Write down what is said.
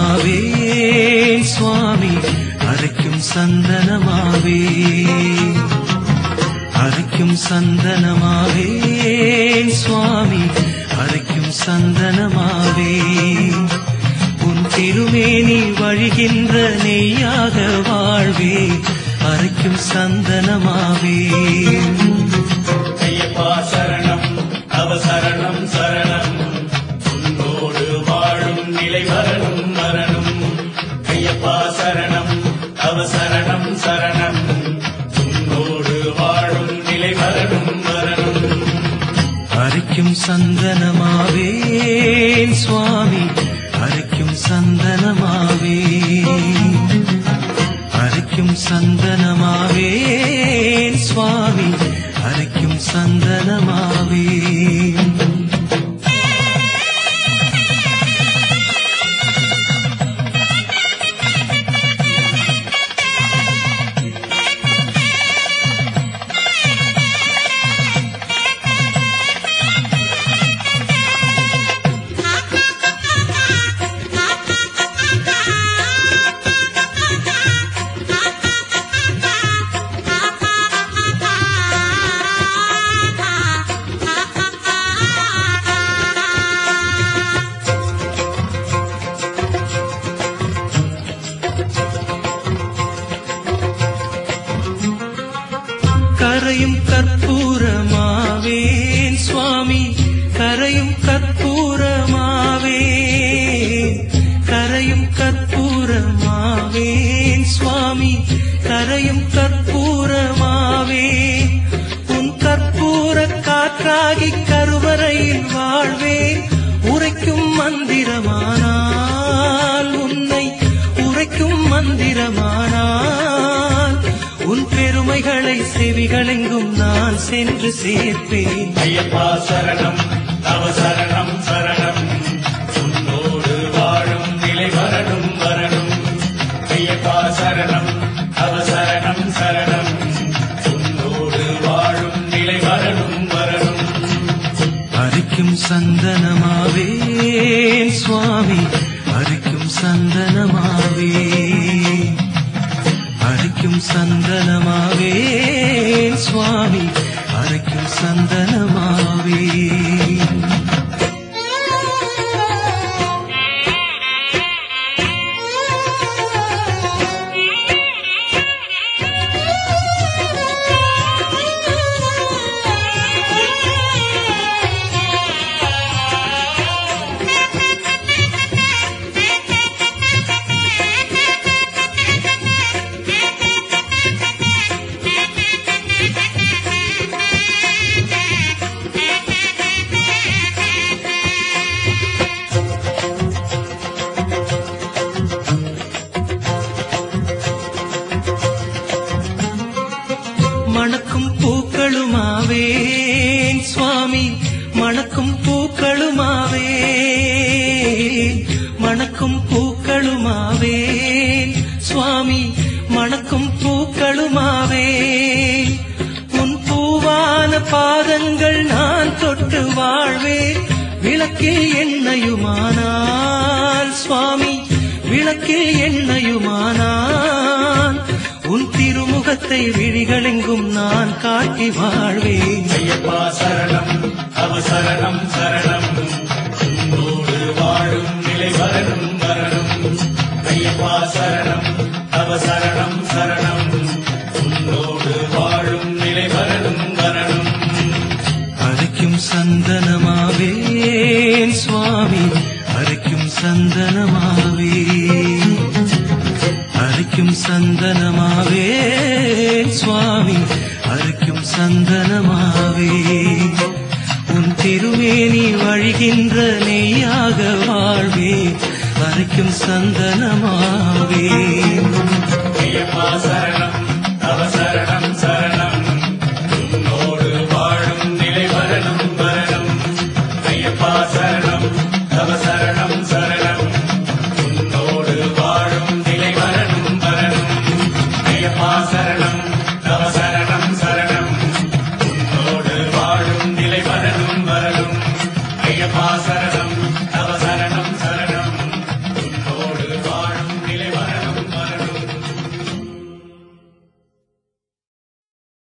சந்தனமாவே சுவாமி அரைக்கும் சந்தனமாவே அரைக்கும் சந்தனமாவே சுவாமி அரைக்கும் சந்தனமாவே உன் திருமேனி வழிகின்ற நெய்யாக வாழ்வே அரைக்கும் சந்தனமாவே ஐயப்பா சரணம் அவசரணம் சரணம் உன்னோடு வாழும் நிலை வரணும் வரணும் ஐயப்பா சரணம் அவசரணம் சரணம் உன்னோடு வாழும் நிலை வரணும் வரணும் அரைக்கும் சந்தனமாவே சுவாமி அரைக்கும் சந்தனமாவே அரைக்கும் சந்தனமாவே சுவாமி அரைக்கும் சந்தனமாவே கரையும் கற்பூரமாவேன் சுவாமி கரையும் கற்பூரமாவே கரையும் கற்பூரமாவேன் சுவாமி கரையும் கற்பூரமாவே உன் கற்பூர காற்றாகி கருவறையில் வாழ்வே உரைக்கும் மந்திரமானால் உன்னை உரைக்கும் மந்திரமானால் உன் பெருமைகளை செவிகளெங்கும் நான் சென்று சேர்ப்பேன் ஐயப்பா சரணம் அவசரணம் சரணம் உன்னோடு வாழும் நிலை வரணும் வரணும் ஐயப்பா சரணம் அவசரணம் சரணம் உன்னோடு வாழும் நிலை வரணும் வரணும் அரிக்கும் சந்தனமாவே சுவாமி அரிக்கும் சந்தனமாவே அரிக்கும் சந்தனமாவே சுவாமி அரிக்கும் சந்தனமாவே மணக்கும் பூக்களுமாவேன் சுவாமி மணக்கும் பூக்களுமாவே மணக்கும் பூக்களுமாவேன் சுவாமி மணக்கும் பூக்களுமாவே உன் பூவான பாதங்கள் நான் தொட்டு வாழ்வேன் விளக்கில் எண்ணையுமானால் சுவாமி விளக்கில் எண்ணையுமானால் உன் திருமுகத்தை விழிகளெங்கும் நான் காட்டி வாழ்வேன் ஐயப்பா சரணம் அவசரணம் சரணம் உன்னோடு வாழும் நிலை வரணும் வரணும் ஐயப்பா சரணம் அவசரணம் சரணம் உன்னோடு வாழும் நிலை வரணும் வரணும் அரைக்கும் சந்தனமாவே சுவாமி அரைக்கும் சந்தனமாவே அரைக்கும் சந்தனமாவே சுவாமி அரைக்கும் சந்தனமாவே உன் திருமேனி வழிகின்ற நெய்யாக வாழ்வே அரைக்கும் சந்தனமாவே ஐயப்பா சரணம் அவசரணம் சரணம்